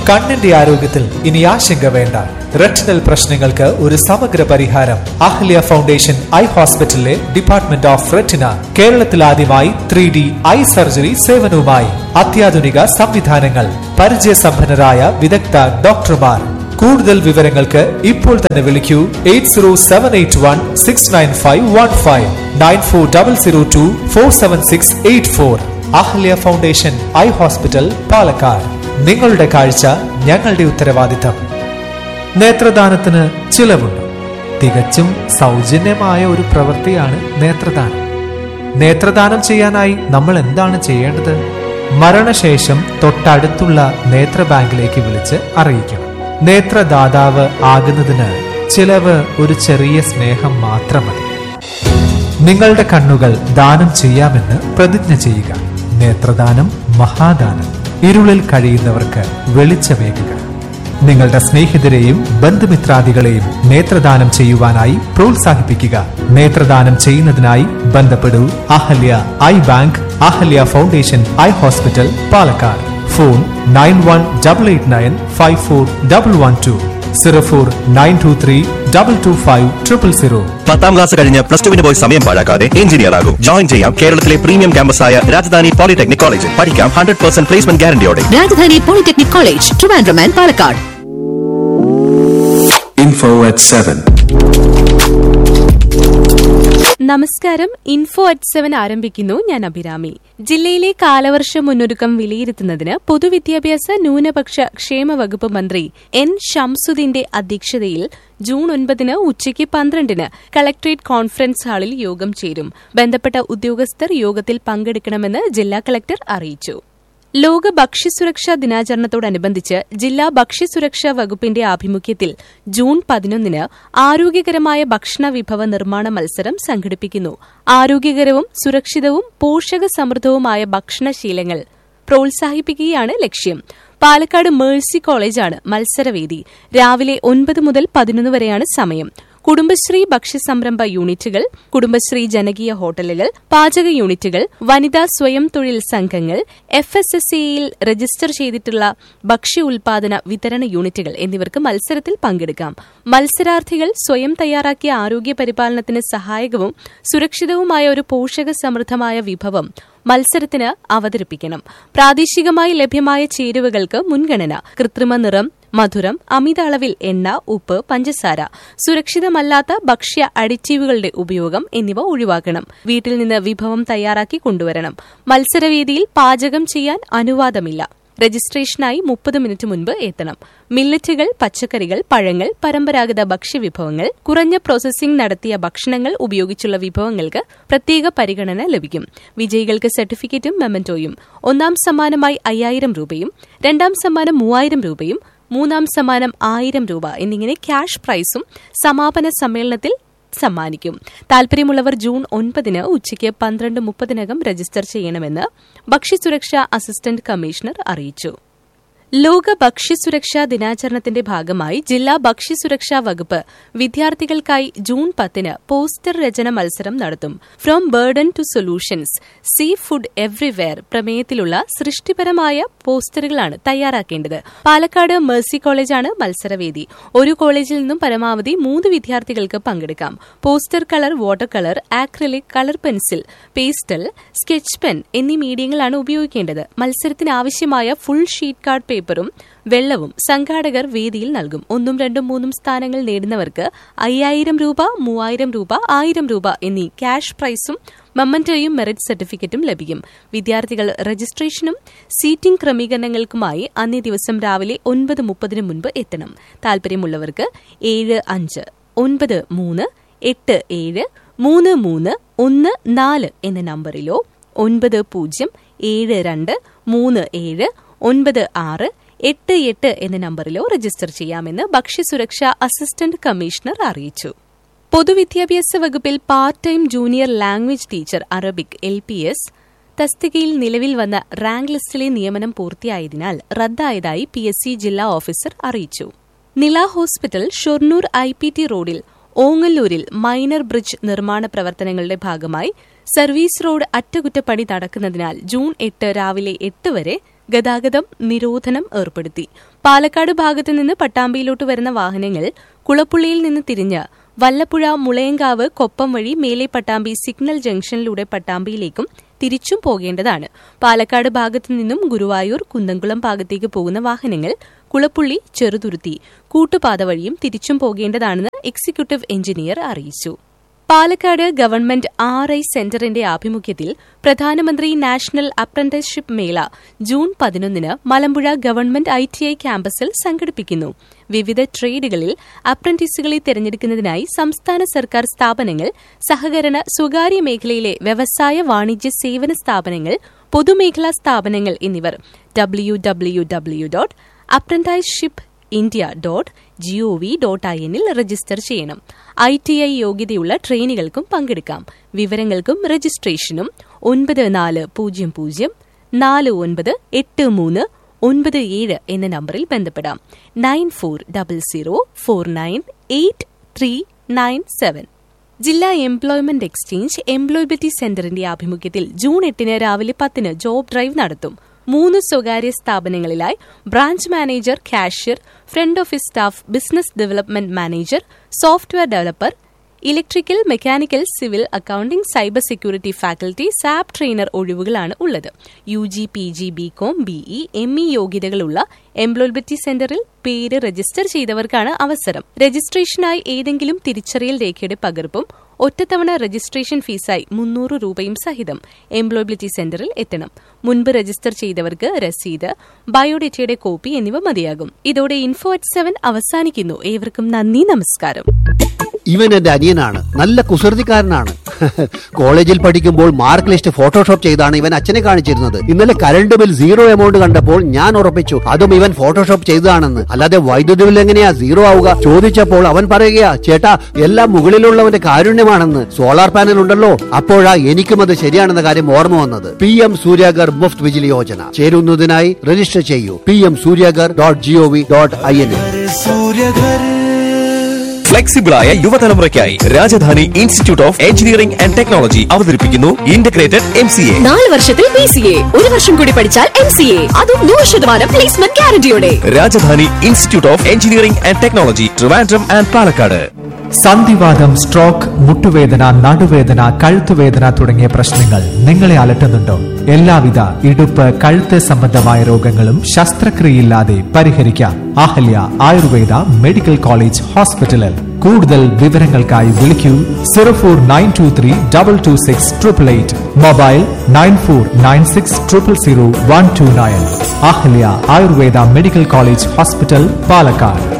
കണ്ണിന്റെ ആരോഗ്യത്തിൽ ഇനി ആശങ്ക വേണ്ട റെറ്റിനൽ പ്രശ്നങ്ങൾക്ക് ഒരു സമഗ്ര പരിഹാരം അഹ്ല്യ ഫൗണ്ടേഷൻ ഐ ഹോസ്പിറ്റലിലെ ഡിപ്പാർട്ട്മെന്റ് ഓഫ് റെറ്റിന കേരളത്തിൽ ആദ്യമായി ത്രീ ഡി ഐ സർജറി സേവനവുമായി അത്യാധുനിക സംവിധാനങ്ങൾ പരിചയസമ്പന്നരായ വിദഗ്ധ ഡോക്ടർമാർ കൂടുതൽ വിവരങ്ങൾക്ക് ഇപ്പോൾ തന്നെ വിളിക്കൂ eight zero seven eight one six nine five one five nine four double zero two four seven six eight four Ahalya foundation eye hospital Palakkad നിങ്ങളുടെ കാഴ്ച ഞങ്ങളുടെ ഉത്തരവാദിത്തം നേത്രദാനത്തിന് ചിലവുണ്ട് തികച്ചും സൗജന്യമായ ഒരു പ്രവൃത്തിയാണ് നേത്രദാനം നേത്രദാനം ചെയ്യാനായി നമ്മൾ എന്താണ് ചെയ്യേണ്ടത് മരണശേഷം തൊട്ടടുത്തുള്ള നേത്ര ബാങ്കിലേക്ക് വിളിച്ച് അറിയിക്കണം നേത്രദാതാവ് ആകുന്നതിന് ചിലവ് ഒരു ചെറിയ സ്നേഹം മാത്രം മതി നിങ്ങളുടെ കണ്ണുകൾ ദാനം ചെയ്യാമെന്ന് പ്രതിജ്ഞ ചെയ്യുക നേത്രദാനം മഹാദാനം ഇരുളിൽ കഴിയുന്നവർക്ക് വെളിച്ചമേകുക നിങ്ങളുടെ സ്നേഹിതരെയും ബന്ധുമിത്രാദികളെയും നേത്രദാനം ചെയ്യുവാനായി പ്രോത്സാഹിപ്പിക്കുക നേത്രദാനം ചെയ്യുന്നതിനായി ബന്ധപ്പെടൂ Ahalya eye bank Ahalya foundation eye hospital Palakkad phone nine one double eight nine five four double one two zero four nine two three double two five triple zero പത്താം ക്ലാസ് കഴിഞ്ഞ് പ്ലസ് ടുവിന് പോയി സമയം പാഴാക്കാതെ എഞ്ചിനീയർ ആകും ജോയിൻ ചെയ്യാം കേരളത്തിലെ പ്രീമിയം ക്യാമ്പസായ രാജധാനി പോളിടെക്നിക് കോളേജിൽ പഠിക്കാം ഹൺഡ്രഡ് പെർസെന്റ് പ്ലേസ്മെന്റ് ഗ്യാരണ്ടിയോടെ Rajadhani polytechnic college Trivandrum and Palakkad Info at 7. നമസ്കാരം ഇൻഫോ അറ്റ് സെവൻ ആരംഭിക്കുന്നു ഞാൻ അഭിരാമി ജില്ലയിലെ കാലവർഷ മുന്നൊരുക്കം വിലയിരുത്തുന്നതിന് പൊതുവിദ്യാഭ്യാസ ന്യൂനപക്ഷ ക്ഷേമ വകുപ്പ് മന്ത്രി എൻ ഷംസുദ്ദീന്റെ അധ്യക്ഷതയിൽ ജൂൺ ഒൻപതിന് ഉച്ചയ്ക്ക് പന്ത്രണ്ടിന് കളക്ടറേറ്റ് കോൺഫറൻസ് ഹാളിൽ യോഗം ചേരും ബന്ധപ്പെട്ട ഉദ്യോഗസ്ഥർ യോഗത്തിൽ പങ്കെടുക്കണമെന്ന് ജില്ലാ കളക്ടർ അറിയിച്ചു ലോക ഭക്ഷ്യസുരക്ഷാ ദിനാചരണത്തോടനുബന്ധിച്ച് ജില്ലാ ഭക്ഷ്യസുരക്ഷാ വകുപ്പിന്റെ ആഭിമുഖ്യത്തിൽ ജൂൺ പതിനൊന്നിന് ആരോഗ്യകരമായ ഭക്ഷണ വിഭവ നിർമ്മാണ മത്സരം സംഘടിപ്പിക്കുന്നു ആരോഗ്യകരവും സുരക്ഷിതവും പോഷക സമൃദ്ധവുമായ ഭക്ഷണശീലങ്ങൾ പ്രോത്സാഹിപ്പിക്കുകയാണ് ലക്ഷ്യം പാലക്കാട് മേഴ്സി കോളേജാണ് മത്സരവേദി രാവിലെ ഒൻപത് മുതൽ പതിനൊന്ന് വരെയാണ് സമയം കുടുംബശ്രീ ഭക്ഷ്യസംരംഭ യൂണിറ്റുകൾ കുടുംബശ്രീ ജനകീയ ഹോട്ടലുകൾ പാചക യൂണിറ്റുകൾ വനിതാ സ്വയം തൊഴിൽ സംഘങ്ങൾ എഫ് എസ് എസ് എയിൽ രജിസ്റ്റർ ചെയ്തിട്ടുള്ള ഭക്ഷ്യ ഉൽപാദന വിതരണ യൂണിറ്റുകൾ എന്നിവർക്ക് മത്സരത്തിൽ പങ്കെടുക്കാം മത്സരാർത്ഥികൾ സ്വയം തയ്യാറാക്കിയ ആരോഗ്യ പരിപാലനത്തിന് സഹായകവും സുരക്ഷിതവുമായ ഒരു പോഷക സമൃദ്ധമായ വിഭവം മത്സരത്തിന് അവതരിപ്പിക്കണം പ്രാദേശികമായി ലഭ്യമായ ചേരുവകൾക്ക് മുൻഗണന കൃത്രിമ നിറം മധുരം അമിത അളവിൽ എണ്ണ ഉപ്പ് പഞ്ചസാര സുരക്ഷിതമല്ലാത്ത ഭക്ഷ്യ അഡിറ്റീവുകളുടെ ഉപയോഗം എന്നിവ ഒഴിവാക്കണം വീട്ടിൽ നിന്ന് വിഭവം തയ്യാറാക്കി കൊണ്ടുവരണം മത്സരവേദിയിൽ പാചകം ചെയ്യാൻ അനുവാദമില്ല രജിസ്ട്രേഷനായി മുപ്പത് മിനിറ്റ് മുൻപ് എത്തണം മില്ലറ്റുകൾ പച്ചക്കറികൾ പഴങ്ങൾ പരമ്പരാഗത ഭക്ഷ്യവിഭവങ്ങൾ കുറഞ്ഞ പ്രോസസ്സിംഗ് നടത്തിയ ഭക്ഷണങ്ങൾ ഉപയോഗിച്ചുള്ള വിഭവങ്ങൾക്ക് പ്രത്യേക പരിഗണന ലഭിക്കും വിജയികൾക്ക് സർട്ടിഫിക്കറ്റും മെമന്റോയും ഒന്നാം സമ്മാനമായി അയ്യായിരം രൂപയും രണ്ടാം സമ്മാനം മൂവായിരം രൂപയും മൂന്നാം സമ്മാനം ആയിരം രൂപ എന്നിങ്ങനെ ക്യാഷ് പ്രൈസും സമാപന സമ്മേളനത്തിൽ സമ്മാനിക്കും താൽപര്യമുള്ളവർ ജൂൺ ഒൻപതിന് ഉച്ചയ്ക്ക് പന്ത്രണ്ട് മുപ്പതിനകം രജിസ്റ്റർ ചെയ്യണമെന്ന് ഭക്ഷ്യസുരക്ഷാ അസിസ്റ്റന്റ് കമ്മീഷണർ അറിയിച്ചു ലോക ഭക്ഷ്യസുരക്ഷാ ദിനാചരണത്തിന്റെ ഭാഗമായി ജില്ലാ ഭക്ഷ്യസുരക്ഷാ വകുപ്പ് വിദ്യാർത്ഥികൾക്കായി ജൂൺ പത്തിന് പോസ്റ്റർ രചന മത്സരം നടത്തും from burden to solutions seafood everywhere പ്രമേയത്തിലുള്ള സൃഷ്ടിപരമായ പോസ്റ്ററുകളാണ് തയ്യാറാക്കേണ്ടത് പാലക്കാട് മേഴ്സി കോളേജാണ് മത്സരവേദി ഒരു കോളേജിൽ നിന്നും പരമാവധി മൂന്ന് വിദ്യാർത്ഥികൾക്ക് പങ്കെടുക്കാം poster colour water colour acrylic colour pencil pastel sketch pen എന്നീ മീഡിയങ്ങളാണ് ഉപയോഗിക്കേണ്ടത് മത്സരത്തിന് ആവശ്യമായ ഫുൾ ഷീറ്റ് കാർഡ് പേപ്പറും വെള്ളവും സംഘാടകർ വേദിയിൽ നൽകും ഒന്നും രണ്ടും മൂന്നും സ്ഥാനങ്ങൾ നേടുന്നവർക്ക് അയ്യായിരം രൂപ മൂവായിരം രൂപ ആയിരം രൂപ എന്നീ ക്യാഷ് പ്രൈസും മമ്മന്റോയും മെറിറ്റ് സർട്ടിഫിക്കറ്റും ലഭിക്കും വിദ്യാർത്ഥികൾ രജിസ്ട്രേഷനും സീറ്റിംഗ് ക്രമീകരണങ്ങൾക്കുമായി അന്നേ ദിവസം രാവിലെ ഒൻപത് മുപ്പതിന് മുൻപ് എത്തണം താൽപര്യമുള്ളവർക്ക് ഏഴ് അഞ്ച് ഒൻപത് മൂന്ന് എട്ട് ഏഴ് മൂന്ന് മൂന്ന് ഒന്ന് നാല് എന്ന നമ്പറിലോ ഒൻപത് പൂജ്യം ഏഴ് രണ്ട് മൂന്ന് ഏഴ് ഒൻപത് ആറ് എട്ട് എട്ട് എന്ന നമ്പറിലോ രജിസ്റ്റർ ചെയ്യാമെന്ന് ഭക്ഷ്യസുരക്ഷാ അസിസ്റ്റന്റ് കമ്മീഷണർ അറിയിച്ചു പൊതുവിദ്യാഭ്യാസ വകുപ്പിൽ part time junior language teacher Arabic L P S തസ്തികയിൽ നിലവിൽ വന്ന റാങ്ക് ലിസ്റ്റിലെ നിയമനം പൂർത്തിയായതിനാൽ റദ്ദായതായി പി എസ് സി ജില്ലാ ഓഫീസർ അറിയിച്ചു നില hospital Shoranur I P T റോഡിൽ ഓങ്ങല്ലൂരിൽ മൈനർ ബ്രിഡ്ജ് നിർമ്മാണ പ്രവർത്തനങ്ങളുടെ ഭാഗമായി സർവീസ് റോഡ് അറ്റകുറ്റപ്പണി നടക്കുന്നതിനാൽ ജൂൺ എട്ട് രാവിലെ എട്ട് വരെ ഗതാഗതം നിരോധനം ഏർപ്പെടുത്തി പാലക്കാട് ഭാഗത്തു നിന്ന് പട്ടാമ്പിയിലോട്ട് വരുന്ന വാഹനങ്ങൾ കുളപ്പുള്ളിയിൽ നിന്ന് തിരിഞ്ഞ് വല്ലപ്പുഴ മുളയങ്കാവ് കൊപ്പം വഴി മേലെ പട്ടാമ്പി സിഗ്നൽ ജംഗ്ഷനിലൂടെ പട്ടാമ്പിയിലേക്കും തിരിച്ചും പോകേണ്ടതാണ് പാലക്കാട് ഭാഗത്തു നിന്നും ഗുരുവായൂർ കുന്നംകുളം ഭാഗത്തേക്ക് പോകുന്ന വാഹനങ്ങൾ കുളപ്പുള്ളി ചെറുതുരുത്തി കൂട്ടുപാത വഴിയും തിരിച്ചും പോകേണ്ടതാണെന്ന് എക്സിക്യൂട്ടീവ് എഞ്ചിനീയർ അറിയിച്ചു പാലക്കാട് ഗവൺമെന്റ് ആർ ഐ സെന്ററിന്റെ ആഭിമുഖ്യത്തിൽ പ്രധാനമന്ത്രി നാഷണൽ അപ്രന്റീസ്ഷിപ്പ് മേള ജൂൺ പതിനൊന്നിന് Malampuzha government I T I ക്യാമ്പസിൽ സംഘടിപ്പിക്കുന്നു വിവിധ ട്രേഡുകളിൽ അപ്രന്റീസുകളെ തെരഞ്ഞെടുക്കുന്നതിനായി സംസ്ഥാന സർക്കാർ സ്ഥാപനങ്ങൾ സഹകരണ സ്വകാര്യ മേഖലയിലെ വ്യവസായ വാണിജ്യ സേവന സ്ഥാപനങ്ങൾ പൊതുമേഖലാ സ്ഥാപനങ്ങൾ എന്നിവർ W W W dot apprenticeship India dot G O V dot I എന്നിൽ രജിസ്റ്റർ ചെയ്യണം ഐ ടി ഐ യോഗ്യതയുള്ള ട്രെയിനുകൾക്കും പങ്കെടുക്കാം വിവരങ്ങൾക്കും രജിസ്ട്രേഷനും ഒൻപത് നാല് പൂജ്യം പൂജ്യം നാല് ഒൻപത് എട്ട് മൂന്ന് ഒൻപത് ഏഴ് എന്ന നമ്പറിൽ ബന്ധപ്പെടാം nine four double zero four nine eight three nine seven ജില്ലാ എംപ്ലോയ്മെന്റ് എക്സ്ചേഞ്ച് എംപ്ലോയബിലിറ്റി സെന്ററിന്റെ ആഭിമുഖ്യത്തിൽ ജൂൺ എട്ടിന് രാവിലെ പത്തിന് ജോബ് ഡ്രൈവ് നടത്തും മൂന്ന് സ്വകാര്യ സ്ഥാപനങ്ങളിലായി branch manager cashier front office staff business development manager software developer electrical mechanical civil accounting cyber security faculty SAP trainer ഒഴിവുകളാണ് ഉള്ളത് U G P G B com BE M E യോഗ്യതകളുള്ള employability സെന്ററിൽ പേര് register ചെയ്തവർക്കാണ് അവസരം രജിസ്ട്രേഷനായി ഏതെങ്കിലും തിരിച്ചറിയൽ രേഖയുടെ പകർപ്പും ഒറ്റത്തവണ രജിസ്ട്രേഷൻ ഫീസായി മുന്നൂറ് രൂപയും സഹിതം എംപ്ലോയബിലിറ്റി സെന്ററിൽ എത്തണം മുൻപ് രജിസ്റ്റർ ചെയ്തവർക്ക് രസീത് ബയോഡേറ്റയുടെ കോപ്പി എന്നിവ മതിയാകും ഇതോടെ ഇൻഫോ അറ്റ് സെവൻ അവസാനിക്കുന്നു ഏവർക്കും നന്ദി നമസ്കാരം ഇവൻ എന്റെ അനിയനാണ് നല്ല കുസൃതിക്കാരനാണ് കോളേജിൽ പഠിക്കുമ്പോൾ മാർക്ക് ലിസ്റ്റ് ഫോട്ടോഷോപ്പ് ചെയ്താണ് ഇവൻ അച്ഛനെ കാണിച്ചിരുന്നത് ഇന്നലെ കറണ്ട് ബിൽ സീറോ എമൗണ്ട് കണ്ടപ്പോൾ ഞാൻ ഉറപ്പിച്ചു അതും ഇവൻ ഫോട്ടോഷോപ്പ് ചെയ്തതാണെന്ന് അല്ലാതെ വൈദ്യുതി ബിൽ എങ്ങനെയാ സീറോ ആവുക ചോദിച്ചപ്പോൾ അവൻ പറയുകയാ ചേട്ടാ എല്ലാം മുകളിലുള്ളവന്റെ കാരുണ്യമാണെന്ന് സോളാർ പാനൽ ഉണ്ടല്ലോ അപ്പോഴാ എനിക്കും അത് ശരിയാണെന്ന കാര്യം ഓർമ്മ വന്നത് പി എം സൂര്യാഗർ മുഫ്ത് വിജിലി യോജന ചേരുന്നതിനായി രജിസ്റ്റർ ചെയ്യൂ P M Suryaghar dot G O V dot I N ഫ്ലെക്സിബിളായ യുവതലമുറയ്ക്കായി Rajadhani institute of engineering and technology അവതരിപ്പിക്കുന്നു ഇന്റഗ്രേറ്റഡ് എം സി എ നാല് വർഷത്തിൽ ബി സി എ ഒരു വർഷം കൂടി പഠിച്ചാൽ എം സി എ അതും നൂറ് ശതമാനം പ്ലേസ്മെന്റ് ഗ്യാരണ്ടിയോടെ Rajadhani institute of engineering and technology Trivandrum and Palakkad സന്ധിവാദം സ്ട്രോക്ക് മുട്ടുവേദന നടുവേദന കഴുത്തുവേദന തുടങ്ങിയ പ്രശ്നങ്ങൾ നിങ്ങളെ അലട്ടുന്നുണ്ടോ എല്ലാവിധ ഇടുപ്പ് കഴുത്ത് സംബന്ധമായ രോഗങ്ങളും ശസ്ത്രക്രിയയില്ലാതെ പരിഹരിക്കാം അഹല്യ ആയുർവേദ മെഡിക്കൽ കോളേജ് ഹോസ്പിറ്റലിൽ കൂടുതൽ വിവരങ്ങൾക്കായി വിളിക്കൂ zero four nine two three double two six triple eight mobile nine four nine six triple zero one two nine Ahalya Ayurveda medical college hospital Palakkad